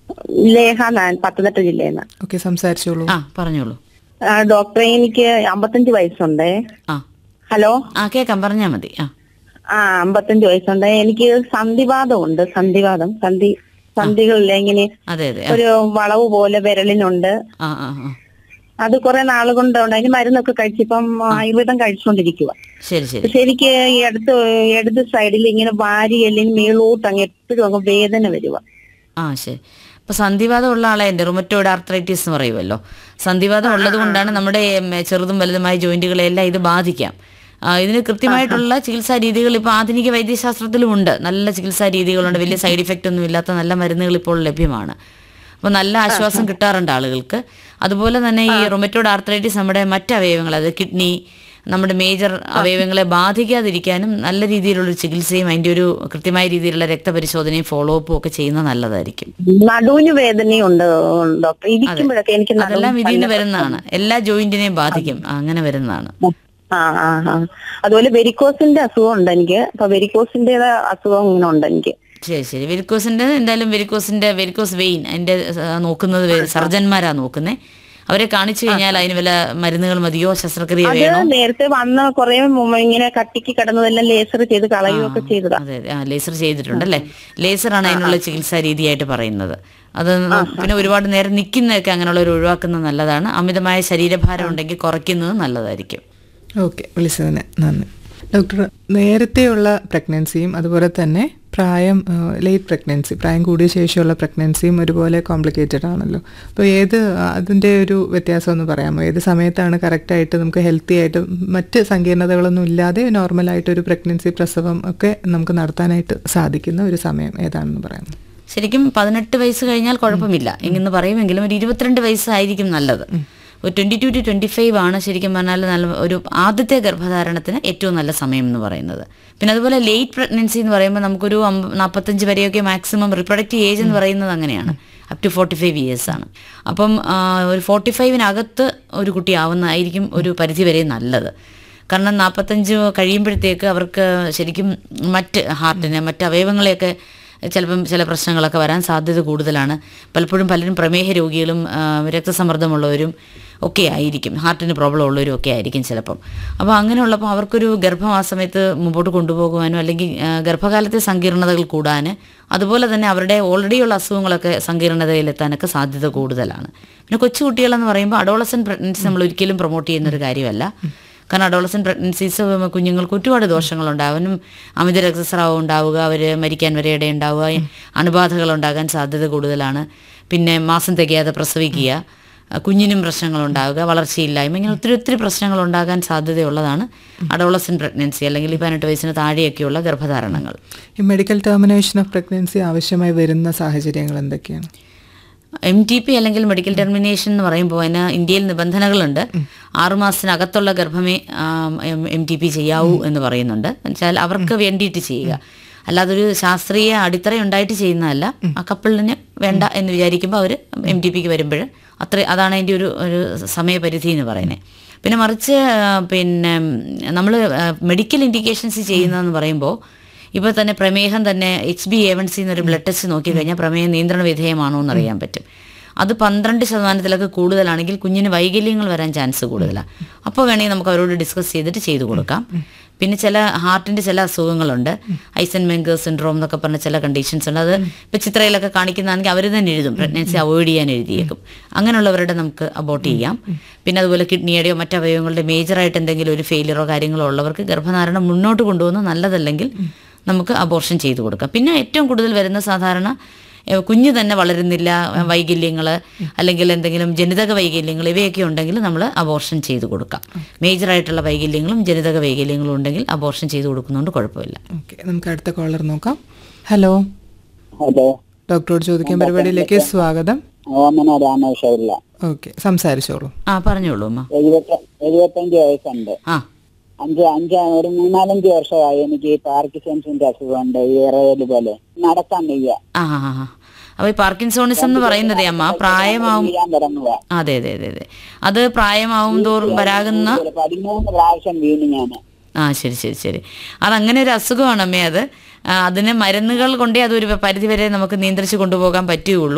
ലേഖ ഞാൻ പത്തനംതിട്ട ജില്ലയിൽ നിന്ന് ഓക്കെ സംസാരിച്ചോളൂ ആ പറഞ്ഞോളൂ ആ, ഡോക്ടറെ എനിക്ക് അമ്പത്തഞ്ച് വയസ്സുണ്ടേ ആ ഹലോ ആ കേക്കാം പറഞ്ഞാ മതി ആ ആ അമ്പത്തഞ്ച് വയസ്സുണ്ട് എനിക്ക് സന്ധിവാദം ഉണ്ട് സന്ധിവാദം സന്ധി സന്ധികളിൽ ഇങ്ങനെ അതെ അതെ ആ, ഒരു വളവ് പോലെ വിരലിനുണ്ട് ആ ആ ആ. അത് കുറെ നാൾ കൊണ്ടുണ്ട് അതിന് മരുന്നൊക്കെ കഴിച്ചിപ്പം ആയുർവേദം കഴിച്ചുകൊണ്ടിരിക്കുക ശരി ശരി പക്ഷെ എനിക്ക് ഈ അടുത്ത് ഇടത് സൈഡിൽ ഇങ്ങനെ വാരിയെല്ലിന് മേളോട്ട് അങ്ങ് എപ്പോഴും അങ്ങ് വേദന വരുക ആ ശരി അപ്പൊ സന്ധിവാദം ഉള്ള ആളെ എൻ്റെ റുമറ്റോയിഡ് ആർത്രൈറ്റിസ് എന്ന് പറയുമല്ലോ സന്ധിവാദം ഉള്ളത് കൊണ്ടാണ് നമ്മുടെ ഉം, ചെറുതും വലുതുമായ ജോയിന്റുകളെല്ലാം ഇത് ബാധിക്കാം ആ, ഇതിന് കൃത്യമായിട്ടുള്ള ചികിത്സാ രീതികൾ ഇപ്പോൾ ആധുനിക വൈദ്യശാസ്ത്രത്തിലും ഉണ്ട് നല്ല ചികിത്സാ രീതികളുണ്ട് വലിയ സൈഡ് ഇഫക്റ്റ് ഒന്നും ഇല്ലാത്ത നല്ല മരുന്നുകൾ ഇപ്പോൾ ലഭ്യമാണ് അപ്പോൾ നല്ല ആശ്വാസം കിട്ടാറുണ്ട് ആളുകൾക്ക് അതുപോലെ തന്നെ ഈ റൊമറ്റോഡ് ആർത്രൈറ്റിസ് നമ്മുടെ മറ്റ് അവയവങ്ങൾ അത് കിഡ്നി നമ്മുടെ മേജർ അവയവങ്ങളെ ബാധിക്കാതിരിക്കാനും നല്ല രീതിയിലുള്ള ചികിത്സയും അതിൻ്റെ ഒരു കൃത്യമായ രീതിയിലുള്ള രക്തപരിശോധനയും ഫോളോ അപ്പും ഒക്കെ ചെയ്യുന്നത് നല്ലതായിരിക്കും നടുവിന് വേദനയുണ്ട് ഡോക്ടർ ഇരിക്കുമ്പോഴൊക്കെ എനിക്ക് നടുവിന് അതെല്ലാം ഇതിൽ നിന്ന് വരുന്നതാണ് എല്ലാ ജോയിന്റിനെയും ബാധിക്കും ആ, അങ്ങനെ വരുന്നതാണ് ആ ആ ആ അതുപോലെ വെരിക്കോസിന്റെ അസുഖം ഉണ്ട് എനിക്ക് അപ്പൊ വെരിക്കോസിന്റെ അസുഖം ഇങ്ങനെ ഉണ്ട് എനിക്ക് ശരി ശരി വെരിക്കോസിന്റെ എന്തായാലും വെരിക്കോസിന്റെ വെരിക്കോസ് വെയിൻ അതിന്റെ ആ, നോക്കുന്നത് വെ- സർജന്മാരാ നോക്കുന്നത് അവരെ കാണിച്ചു കഴിഞ്ഞാൽ അതിന് വല്ല മരുന്നുകൾ മതിയോ ശസ്ത്രക്രിയ അത് വേണോ നേരത്തെ വന്ന കുറെ ഇങ്ങനെ കട്ടിക്ക് കിടന്നതെല്ലാം ലേസർ ചെയ്ത് കളയുകയൊക്കെ ചെയ്തതാ അതെ അതെ ആ ലേസർ ചെയ്തിട്ടുണ്ടല്ലേ ലേസറാണ് അതിനുള്ള ചികിത്സാ രീതിയായിട്ട് പറയുന്നത് അത് പിന്നെ ഒരുപാട് നേരം നിൽക്കുന്നതൊക്കെ അങ്ങനെയുള്ളവർ ഒഴിവാക്കുന്നത് നല്ലതാണ് അമിതമായ ശരീരഭാരം ഉണ്ടെങ്കിൽ കുറയ്ക്കുന്നത് നല്ലതായിരിക്കും ഓക്കെ വിളിച്ചതിന് നന്ദി ഡോക്ടർ നേരത്തെയുള്ള പ്രഗ്നൻസിയും അതുപോലെ തന്നെ പ്രായം ലേറ്റ് പ്രഗ്നൻസി പ്രായം കൂടിയ ശേഷമുള്ള പ്രഗ്നൻസിയും ഒരുപോലെ കോംപ്ലിക്കേറ്റഡ് ആണല്ലോ അപ്പോൾ ഏത് അതിൻ്റെ ഒരു വ്യത്യാസം ഒന്ന് പറയാമോ ഏത് സമയത്താണ് കറക്റ്റായിട്ട് നമുക്ക് ഹെൽത്തി ആയിട്ട് മറ്റ് സങ്കീർണതകളൊന്നും ഇല്ലാതെ നോർമലായിട്ട് ഒരു പ്രഗ്നൻസി പ്രസവം ഒക്കെ നമുക്ക് നടത്താനായിട്ട് സാധിക്കുന്ന ഒരു സമയം ഏതാണെന്ന് പറയാമോ ശരിക്കും പതിനെട്ട് വയസ്സ് കഴിഞ്ഞാൽ കുഴപ്പമില്ല എന്ന് പറയുമെങ്കിലും ഒരു ഇരുപത്തിരണ്ട് വയസ്സായിരിക്കും നല്ലത് ഒരു twenty two to twenty five ആണ് ശരിക്കും പറഞ്ഞാൽ നല്ല ഒരു ആദ്യത്തെ ഗർഭധാരണത്തിന് ഏറ്റവും നല്ല സമയം എന്ന് പറയുന്നത് പിന്നെ അതുപോലെ ലേറ്റ് പ്രഗ്നൻസി എന്ന് പറയുമ്പോൾ നമുക്കൊരു അമ്പ- നാൽപ്പത്തഞ്ച് വരെയൊക്കെ മാക്സിമം റിപ്രൊഡക്റ്റീവ് ഏജ് എന്ന് പറയുന്നത് അങ്ങനെയാണ് up to forty five years ആണ് അപ്പം ആ, ഒരു ഫോർട്ടി ഫൈവിനകത്ത് ഒരു കുട്ടി ആവുന്നതായിരിക്കും ഒരു പരിധി വരെ നല്ലത് കാരണം നാൽപ്പത്തഞ്ച് കഴിയുമ്പോഴത്തേക്ക് അവർക്ക് ശരിക്കും മറ്റ് ഹാർട്ടിന് മറ്റ് അവയവങ്ങളെയൊക്കെ ചിലപ്പം ചില പ്രശ്നങ്ങളൊക്കെ വരാൻ സാധ്യത കൂടുതലാണ് പലപ്പോഴും പലരും പ്രമേഹ രോഗികളും ആ, രക്തസമ്മർദ്ദമുള്ളവരും ഒക്കെ ആയിരിക്കും ഹാർട്ടിന് പ്രോബ്ലം ഉള്ളവരും ഒക്കെ ആയിരിക്കും ചിലപ്പം അപ്പോൾ അങ്ങനെയുള്ളപ്പോൾ അവർക്കൊരു ഗർഭം ആ സമയത്ത് മുമ്പോട്ട് കൊണ്ടുപോകുവാനോ അല്ലെങ്കിൽ ആ, ഗർഭകാലത്തെ സങ്കീർണതകൾ കൂടാൻ അതുപോലെ തന്നെ അവരുടെ ഓൾറെഡി ഉള്ള അസുഖങ്ങളൊക്കെ സങ്കീർണതയിലെത്താനൊക്കെ സാധ്യത കൂടുതലാണ് പിന്നെ കൊച്ചുകുട്ടികളെന്ന് പറയുമ്പോൾ അഡോളസൻ പ്രഗ്നൻസി നമ്മൾ ഒരിക്കലും പ്രൊമോട്ട് ചെയ്യുന്ന ഒരു കാര്യമല്ല കാരണം അഡോളസൻ പ്രഗ്നൻസീസ് കുഞ്ഞുങ്ങൾക്ക് ഒരുപാട് ദോഷങ്ങളുണ്ടാവും അവനും അമിത രക്തസ്രാവം ഉണ്ടാവുക അവർ മരിക്കാൻ വരെ ഇടയുണ്ടാവുക അണുബാധകൾ ഉണ്ടാകാൻ സാധ്യത കൂടുതലാണ് പിന്നെ മാസം തികയാതെ പ്രസവിക്കുക അഹ് കുഞ്ഞിനും പ്രശ്നങ്ങളുണ്ടാവുക വളർച്ചയില്ലായ്മ ഇങ്ങനെ ഒത്തിരി ഒത്തിരി പ്രശ്നങ്ങൾ ഉണ്ടാകാൻ സാധ്യതയുള്ളതാണ് അഡോളസൻ പ്രഗ്നൻസി അല്ലെങ്കിൽ ഈ പതിനെട്ട് വയസ്സിന് താഴെയൊക്കെയുള്ള ഗർഭധാരണങ്ങൾ ഈ മെഡിക്കൽ ടെർമിനേഷൻ ഓഫ് പ്രഗ്നൻസി ആവശ്യമായി വരുന്ന സാഹചര്യങ്ങൾ എന്തൊക്കെയാണ് എം ടി പി അല്ലെങ്കിൽ മെഡിക്കൽ ടെർമിനേഷൻ എന്ന് പറയുമ്പോൾ അതിന് ഇന്ത്യയിൽ നിബന്ധനകളുണ്ട് ആറുമാസത്തിനകത്തുള്ള ഗർഭമേ എം ടി പി ചെയ്യാവൂ എന്ന് പറയുന്നുണ്ട് എന്നുവെച്ചാൽ അവർക്ക് വേണ്ടിയിട്ട് ചെയ്യുക അല്ലാതെ ഒരു ശാസ്ത്രീയ അടിത്തറ ഉണ്ടായിട്ട് ചെയ്യുന്നതല്ല ആ കപ്പിളിന് വേണ്ട എന്ന് വിചാരിക്കുമ്പോൾ അവർ എം ടി പിക്ക് വരുമ്പോൾ അത്ര അതാണ് അതിൻ്റെ ഒരു ഒരു സമയപരിധി എന്ന് പറയുന്നത് പിന്നെ മറിച്ച് ആ, പിന്നെ നമ്മൾ മെഡിക്കൽ ഇൻഡിക്കേഷൻസ് ചെയ്യുന്നതെന്ന് പറയുമ്പോൾ ഇപ്പോൾ തന്നെ പ്രമേഹം തന്നെ H B A one C എന്നൊരു ബ്ലഡ് ടെസ്റ്റ് നോക്കിക്കഴിഞ്ഞാൽ പ്രമേഹം നിയന്ത്രണ വിധേയമാണോ എന്ന് അറിയാൻ പറ്റും അത് പന്ത്രണ്ട് ശതമാനത്തിലൊക്കെ കൂടുതലാണെങ്കിൽ കുഞ്ഞിന് വൈകല്യങ്ങൾ വരാൻ ചാൻസ് കൂടുതലാണ് അപ്പോൾ വേണമെങ്കിൽ നമുക്ക് അവരോട് ഡിസ്കസ് ചെയ്തിട്ട് ചെയ്തു കൊടുക്കാം പിന്നെ ചില ഹാർട്ടിന്റെ ചില അസുഖങ്ങളുണ്ട് ഐസൻ മെങ്കർ സിൻഡ്രോം എന്നൊക്കെ പറഞ്ഞ ചില കണ്ടീഷൻസ് ഉണ്ട് അത് ഇപ്പോൾ ചിത്രയിലൊക്കെ കാണിക്കുന്നതാണെങ്കിൽ അവർ തന്നെ എഴുതും പ്രഗ്നൻസി അവോയ്ഡ് ചെയ്യാൻ എഴുതിയേക്കും അങ്ങനെയുള്ളവരുടെ നമുക്ക് അബോട്ട് ചെയ്യാം പിന്നെ അതുപോലെ കിഡ്നിയുടെയോ മറ്റ് അവയവങ്ങളുടെ മേജറായിട്ട് എന്തെങ്കിലും ഒരു ഫെയിലിയറോ കാര്യങ്ങളോ ഉള്ളവർക്ക് ഗർഭധാരണം മുന്നോട്ട് കൊണ്ടുപോകുന്നത് നല്ലതല്ലെങ്കിൽ നമുക്ക് അബോർഷൻ ചെയ്തു കൊടുക്കാം പിന്നെ ഏറ്റവും കൂടുതൽ വരുന്ന സാധാരണ ഏഹ്, കുഞ്ഞ് തന്നെ വളരുന്നില്ല വൈകല്യങ്ങൾ അല്ലെങ്കിൽ എന്തെങ്കിലും ജനിതക വൈകല്യങ്ങൾ ഇവയൊക്കെ ഉണ്ടെങ്കിൽ നമ്മൾ അബോർഷൻ ചെയ്തു കൊടുക്കാം മേജറായിട്ടുള്ള വൈകല്യങ്ങളും ജനിതക വൈകല്യങ്ങളും ഉണ്ടെങ്കിൽ അബോർഷൻ ചെയ്തു കൊടുക്കുന്നതുകൊണ്ട് കുഴപ്പമില്ല ഓക്കെ നമുക്ക് അടുത്ത കോളർ നോക്കാം ഹലോ ഹലോ ഡോക്ടറോട് ചോദിക്കാൻ പരിപാടിയിലേക്ക് സ്വാഗതം ഓമന രാമേശ്വരില്ല ഓക്കെ സംസാരിച്ചോളൂ ആ പറഞ്ഞോളൂ അമ്മ എഴുപത്തി എഴുപത്തഞ്ച് വയസ്സുണ്ട് ആ അഞ്ച് അഞ്ച് ഒരു മൂന്നാലഞ്ച് വർഷമായി എനിക്ക് ഈ പാർക്കിസൺസിന്റെ അസുഖമുണ്ട് ഈ ഇറയല് പോലെ നടക്കാൻ വയ്യ ആ ആ ആ അപ്പോൾ ഈ പാർക്കിൻസോണിസം എന്ന് പറയുന്നതേ അമ്മ പ്രായമാവും വീഴാൻ തുടങ്ങുക അതെ അതെ അതെ അതെ അത് പ്രായമാവും തോറും വരാകുന്ന ഒരു പതിമൂന്ന് പ്രാവശ്യം വീണ് ഞാൻ ആ ശരി ശരി ശരി അതങ്ങനെ ഒരു അസുഖമാണ് അമ്മേ അത് ആ, അതിന് മരുന്നുകൾ കൊണ്ടേ അതൊരു പരിധി വരെ നമുക്ക് നിയന്ത്രിച്ച് കൊണ്ടുപോകാൻ പറ്റുകയുള്ളൂ